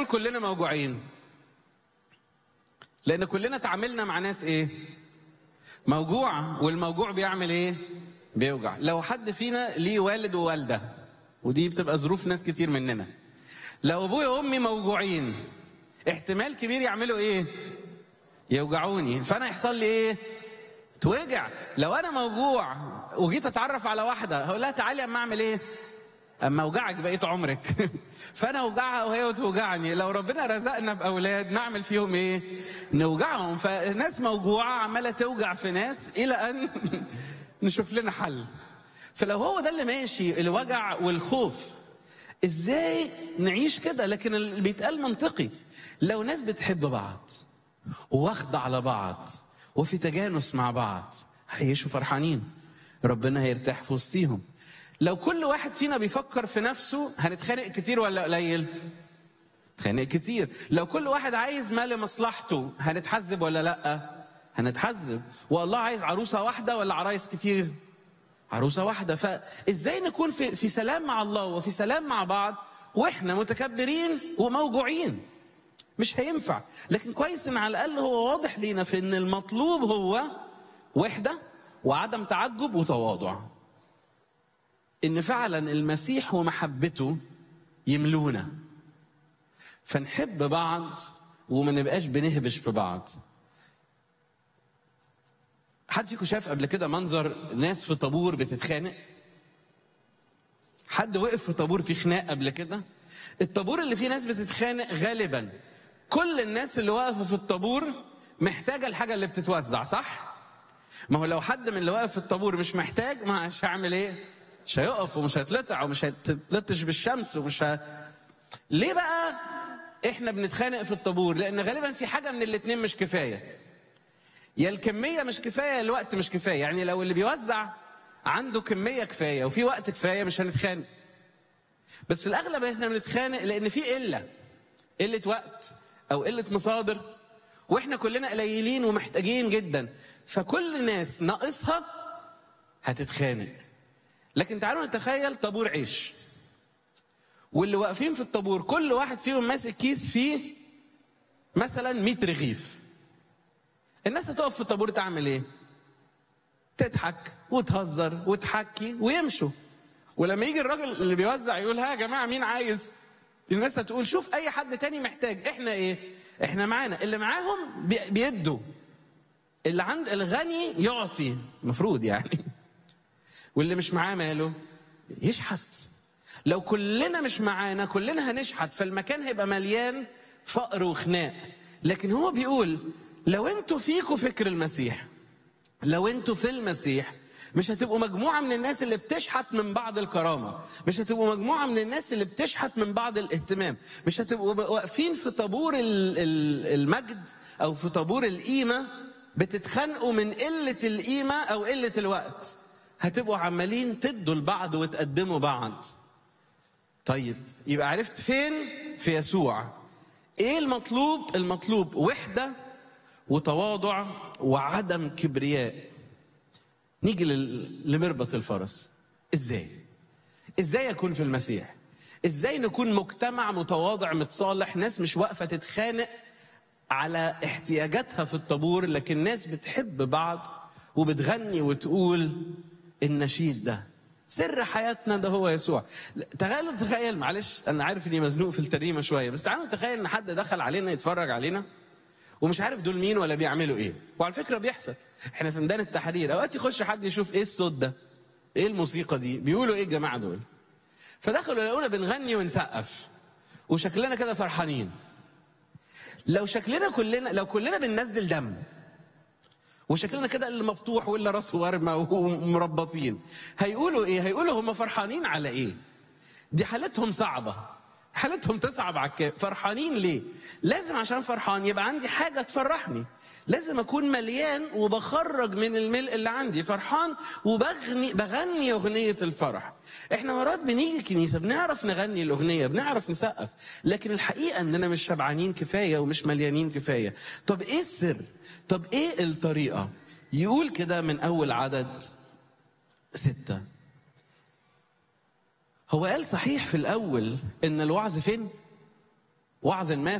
نقول كلنا موجوعين لان كلنا تعاملنا مع ناس ايه موجوع والموجوع بيعمل ايه بيوجع لو حد فينا ليه والد ووالده ودي بتبقى ظروف ناس كتير مننا لو ابويا وامي موجوعين احتمال كبير يعملوا ايه يوجعوني فانا يحصل لي ايه توجع لو انا موجوع وجيت اتعرف على واحده هقول لها تعالي اما اعمل ايه اما اوجعك بقيت عمرك فانا اوجعها وهي توجعني لو ربنا رزقنا باولاد نعمل فيهم ايه نوجعهم فناس موجوعه عماله توجع في ناس الى ان نشوف لنا حل فلو هو ده اللي ماشي الوجع والخوف ازاي نعيش كده لكن اللي بيتقال منطقي لو ناس بتحب بعض واخدة على بعض وفي تجانس مع بعض هيعيشوا فرحانين ربنا هيرتاح في وسطيهم لو كل واحد فينا بيفكر في نفسه هنتخانق كتير ولا قليل نتخانق كتير لو كل واحد عايز ما لمصلحته هنتحزب ولا لا هنتحزب والله عايز عروسة واحدة ولا عرايس كتير عروسة واحدة فإزاي نكون في, في سلام مع الله وفي سلام مع بعض وإحنا متكبرين وموجوعين مش هينفع لكن كويس ان على الاقل هو واضح لينا في ان المطلوب هو وحده وعدم تعجب وتواضع ان فعلا المسيح ومحبته يملونا فنحب بعض وما نبقاش بنهبش في بعض حد فيكم شاف قبل كده منظر ناس في طابور بتتخانق حد وقف في طابور في خناق قبل كده الطابور اللي فيه ناس بتتخانق غالبا كل الناس اللي واقفه في الطابور محتاجه الحاجه اللي بتتوزع صح ما هو لو حد من اللي واقف في الطابور مش محتاج ما مش هيعمل ايه مش هيقف ومش هيتلطع ومش هيتلطش بالشمس ومش ه... ليه بقى احنا بنتخانق في الطابور لان غالبا في حاجه من الاتنين مش كفايه يا الكميه مش كفايه يا الوقت مش كفايه يعني لو اللي بيوزع عنده كميه كفايه وفي وقت كفايه مش هنتخانق بس في الاغلب احنا بنتخانق لان في قله قله وقت او قله مصادر واحنا كلنا قليلين ومحتاجين جدا فكل الناس ناقصها هتتخانق لكن تعالوا نتخيل طابور عيش واللي واقفين في الطابور كل واحد فيهم ماسك كيس فيه مثلا 100 رغيف الناس هتقف في الطابور تعمل ايه تضحك وتهزر وتحكي ويمشوا ولما يجي الراجل اللي بيوزع يقول ها يا جماعه مين عايز الناس هتقول شوف اي حد تاني محتاج احنا ايه احنا معانا اللي معاهم بيدوا اللي عند الغني يعطي المفروض يعني واللي مش معاه ماله يشحت لو كلنا مش معانا كلنا هنشحت فالمكان هيبقى مليان فقر وخناق لكن هو بيقول لو انتوا فيكوا فكر المسيح لو انتوا في المسيح مش هتبقوا مجموعة من الناس اللي بتشحت من بعض الكرامة مش هتبقوا مجموعة من الناس اللي بتشحت من بعض الاهتمام مش هتبقوا واقفين في طابور المجد أو في طابور القيمة بتتخانقوا من قلة القيمة أو قلة الوقت هتبقوا عمالين تدوا لبعض وتقدموا بعض طيب يبقى عرفت فين في يسوع ايه المطلوب المطلوب وحدة وتواضع وعدم كبرياء نيجي لمربط الفرس ازاي ازاي اكون في المسيح ازاي نكون مجتمع متواضع متصالح ناس مش واقفه تتخانق على احتياجاتها في الطابور لكن ناس بتحب بعض وبتغني وتقول النشيد ده سر حياتنا ده هو يسوع تخيلوا تخيل معلش انا عارف اني مزنوق في التريمه شويه بس تعالوا نتخيل ان حد دخل علينا يتفرج علينا ومش عارف دول مين ولا بيعملوا ايه وعلى فكره بيحصل احنا في ميدان التحرير اوقات يخش حد يشوف ايه الصوت ده ايه الموسيقى دي بيقولوا ايه الجماعه دول فدخلوا لقونا بنغني ونسقف وشكلنا كده فرحانين لو شكلنا كلنا لو كلنا بننزل دم وشكلنا كده اللي مفتوح واللي راسه ورمه ومربطين هيقولوا ايه هيقولوا هم فرحانين على ايه دي حالتهم صعبه حالتهم تصعب على الكافر فرحانين ليه لازم عشان فرحان يبقى عندي حاجه تفرحني لازم اكون مليان وبخرج من الملء اللي عندي فرحان وبغني بغني اغنيه الفرح احنا مرات بنيجي الكنيسه بنعرف نغني الاغنيه بنعرف نسقف لكن الحقيقه اننا مش شبعانين كفايه ومش مليانين كفايه طب ايه السر طب ايه الطريقه يقول كده من اول عدد ستة هو قال صحيح في الاول ان الوعظ فين وعظ ما